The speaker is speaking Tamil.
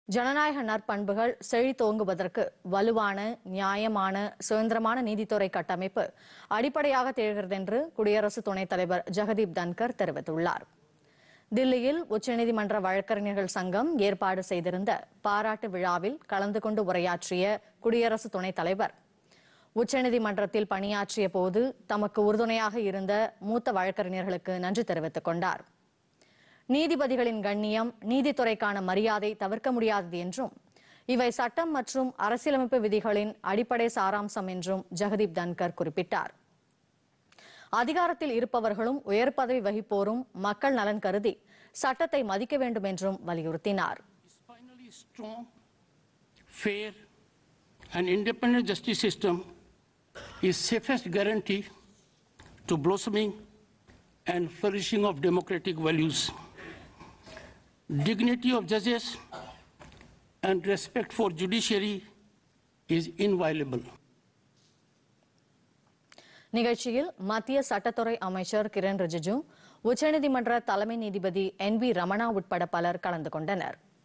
ஜனநாயக நற்பண்புகள் செழித்தோங்குவதற்கு வலுவான நியாயமான சுதந்திரமான நீதித்துறை கட்டமைப்பு அடிப்படையாக திகழ்கிறது என்று குடியரசு துணைத் தலைவர் ஜெகதீப் தன்கர் தெரிவித்துள்ளார் தில்லியில் உச்சநீதிமன்ற வழக்கறிஞர்கள் சங்கம் ஏற்பாடு செய்திருந்த பாராட்டு விழாவில் கலந்து கொண்டு உரையாற்றிய குடியரசு துணைத் தலைவர் உச்சநீதிமன்றத்தில் பணியாற்றிய போது தமக்கு உறுதுணையாக இருந்த மூத்த வழக்கறிஞர்களுக்கு நன்றி தெரிவித்துக் கொண்டார் நீதிபதிகளின் கண்ணியம் நீதித்துறைக்கான மரியாதை தவிர்க்க முடியாதது என்றும் இவை சட்டம் மற்றும் அரசியலமைப்பு விதிகளின் அடிப்படை சாராம்சம் என்றும் ஜெகதீப் தன்கர் குறிப்பிட்டார் அதிகாரத்தில் இருப்பவர்களும் உயர் பதவி வகிப்போரும் மக்கள் நலன் கருதி சட்டத்தை மதிக்க வேண்டும் என்றும் வலியுறுத்தினார் is finally strong, fair, and independent justice system is safest guarantee to blossoming and flourishing of democratic values. Dignity of judges and respect for judiciary is inviolable. நிகழ்ச்சியில் மத்திய சட்டத்துறை அமைச்சர் கிரண் ரிஜிஜு உச்சநீதிமன்ற தலைமை நீதிபதி என் வி ரமணா உட்பட பலர் கலந்து கொண்டனர்